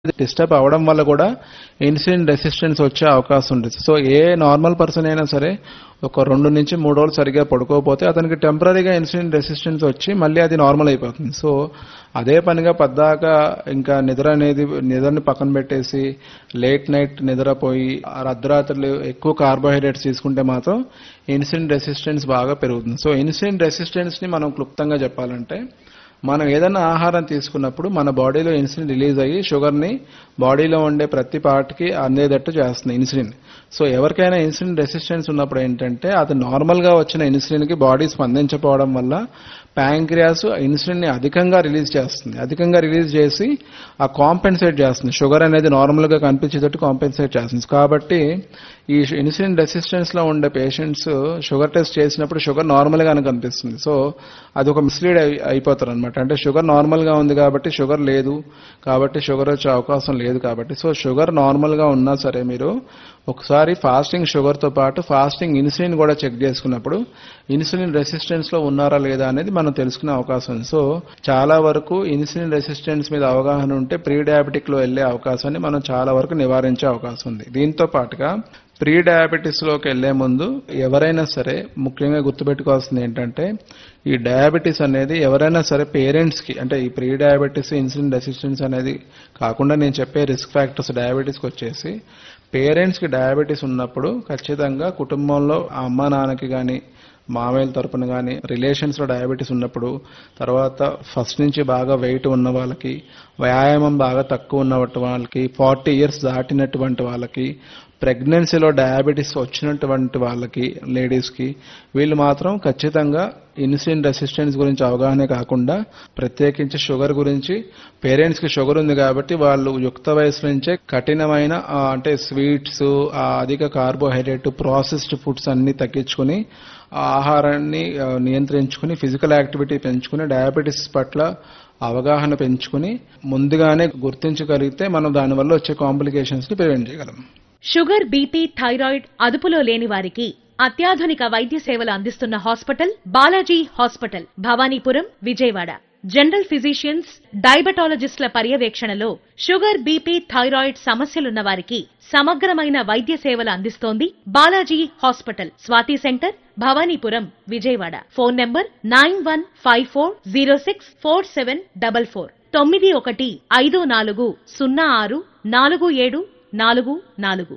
disturb అవ్వడం వల్ల కూడా ఇన్సులిన్ రెసిస్టెన్స్ వచ్చే అవకాశం ఉంటుంది సో ఏ నార్మల్ పర్సన్ అయినా సరే ఒక రెండు నుంచి మూడు రోజులు సరిగ్గా పడుకోకపోతే అతనికి టెంపరీగా ఇన్సులిన్ రెసిస్టెన్స్ వచ్చి మళ్ళీ అది నార్మల్ అయిపోతుంది సో అదే పనిగా పద్దాక ఇంకా నిద్ర అనేది నిద్రని పక్కన పెట్టేసి లేట్ నైట్ నిద్రపోయి ఆ అర్ధరాత్రులు ఎక్కువ కార్బోహైడ్రేట్స్ తీసుకుంటే మాత్రం ఇన్సులిన్ రెసిస్టెన్స్ బాగా పెరుగుతుంది సో ఇన్సులిన్ రెసిస్టెన్స్ని మనం క్లుప్తంగా చెప్పాలంటే మనం ఏదైనా ఆహారం తీసుకున్నప్పుడు మన బాడీలో ఇన్సులిన్ రిలీజ్ అయ్యి షుగర్ని బాడీలో ఉండే ప్రతి పార్ట్కి అందేటట్టు చేస్తుంది ఇన్సులిన్ సో ఎవరికైనా ఇన్సులిన్ రెసిస్టెన్స్ ఉన్నప్పుడు ఏంటంటే అది నార్మల్గా వచ్చిన ఇన్సులిన్కి బాడీ స్పందించకపోవడం వల్ల ప్యాంక్రియాస్ ఇన్సులిన్ని అధికంగా రిలీజ్ చేస్తుంది అధికంగా రిలీజ్ చేసి ఆ కాంపెన్సేట్ చేస్తుంది షుగర్ అనేది నార్మల్గా కనిపించేటట్టు కాంపెన్సేట్ చేస్తుంది కాబట్టి ఈ ఇన్సులిన్ రెసిస్టెన్స్లో ఉండే పేషెంట్స్ షుగర్ టెస్ట్ చేసినప్పుడు షుగర్ నార్మల్గానే కనిపిస్తుంది సో అది ఒక మిస్లీడ్ అయిపోతారు అనమాట అంటే షుగర్ నార్మల్గా ఉంది కాబట్టి షుగర్ లేదు కాబట్టి షుగర్ వచ్చే అవకాశం లేదు కాబట్టి సో షుగర్ నార్మల్గా ఉన్నా సరే మీరు ఒకసారి ఫాస్టింగ్ షుగర్తో పాటు ఫాస్టింగ్ ఇన్సులిన్ కూడా చెక్ చేసుకున్నప్పుడు ఇన్సులిన్ రెసిస్టెన్స్లో ఉన్నారా లేదా అనేది మనం తెలుసుకునే అవకాశం ఉంది సో చాలా వరకు ఇన్సులిన్ రెసిస్టెన్స్ మీద అవగాహన ఉంటే ప్రీ డయాబెటిక్లో వెళ్ళే అవకాశాన్ని మనం చాలా వరకు నివారించే అవకాశం ఉంది దీంతో పాటుగా ప్రీ డయాబెటీస్లోకి వెళ్లే ముందు ఎవరైనా సరే ముఖ్యంగా గుర్తుపెట్టుకోవాల్సింది ఏంటంటే ఈ డయాబెటీస్ అనేది ఎవరైనా సరే పేరెంట్స్కి అంటే ఈ ప్రీ డయాబెటీస్ ఇన్సులిన్ రెసిస్టెన్స్ అనేది కాకుండా నేను చెప్పే రిస్క్ ఫ్యాక్టర్స్ డయాబెటీస్కి వచ్చేసి పేరెంట్స్కి డయాబెటీస్ ఉన్నప్పుడు ఖచ్చితంగా కుటుంబంలో ఆ అమ్మ నాన్నకి కానీ మామయ్యల తరపున కానీ రిలేషన్స్లో డయాబెటీస్ ఉన్నప్పుడు తర్వాత ఫస్ట్ నుంచి బాగా వెయిట్ ఉన్న వాళ్ళకి వ్యాయామం బాగా తక్కువ ఉన్నటువంటి వాళ్ళకి ఫార్టీ ఇయర్స్ దాటినటువంటి వాళ్ళకి ప్రెగ్నెన్సీలో డయాబెటీస్ వచ్చినటువంటి వాళ్ళకి లేడీస్కి వీళ్ళు మాత్రం ఖచ్చితంగా ఇన్సులిన్ రెసిస్టెన్స్ గురించి అవగాహన కాకుండా ప్రత్యేకించి షుగర్ గురించి పేరెంట్స్కి షుగర్ ఉంది కాబట్టి వాళ్ళు యుక్త వయసు నుంచే కఠినమైన ఆ, అంటే స్వీట్స్ ఆ అధిక కార్బోహైడ్రేట్ ప్రాసెస్డ్ ఫుడ్స్ అన్ని తగ్గించుకుని ఆ ఆహారాన్ని ఆ, నియంత్రించుకుని ఫిజికల్ యాక్టివిటీ పెంచుకుని డయాబెటీస్ పట్ల అవగాహన పెంచుకుని ముందుగానే గుర్తించగలిగితే మనం దానివల్ల వచ్చే కాంప్లికేషన్స్ ని ప్రివెంట్ చేయగలం షుగర్ బీపీ థైరాయిడ్ అదుపులో లేని వారికి అత్యాధునిక వైద్య సేవలు అందిస్తున్న hospital Balaji hospital Bhavanipuram Vijayawada general physicians డయాబెటాలజిస్టుల పర్యవేక్షణలో షుగర్ బీపీ థైరాయిడ్ సమస్యలున్న వారికి సమగ్రమైన వైద్య సేవలు అందిస్తోంది Balaji hospital Swathi centre Bhavanipuram Vijayawada phone number nine one five four zero six four seven double four తొమ్మిది ఒకటి ఐదు నాలుగు సున్నా ఆరు నాలుగు ఏడు నాలుగు నాలుగు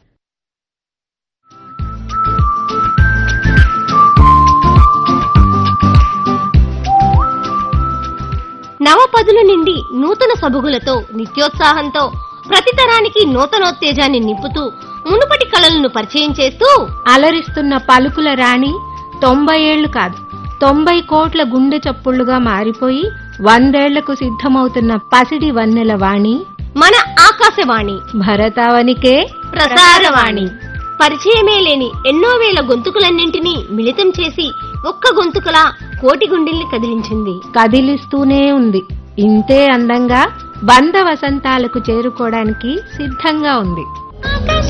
నవపదుల నిండి నూతన సబుగులతో నిత్యోత్సాహంతో ప్రతి తరానికి నూతనోత్తేజాన్ని నింపుతూ మునుపటి కళలను పరిచయం చేస్తూ అలరిస్తున్న పలుకుల రాణి తొంభై ఏళ్లు కాదు తొంభై కోట్ల గుండె చప్పుళ్లుగా మారిపోయి వందేళ్లకు సిద్ధమవుతున్న పసిడి వన్నెల వాణి మన ఆకాశవాణి భరతావనికే ప్రసారవాణి పరిచయమే లేని ఎన్నో వేల గొంతుకులన్నింటినీ మిళితం చేసి ఒక్క గొంతుకలా కోటి గుండెల్ని కదిలించింది కదిలిస్తూనే ఉంది ఇంతే అందంగా బంద వసంతాలకు చేరుకోవడానికి సిద్ధంగా ఉంది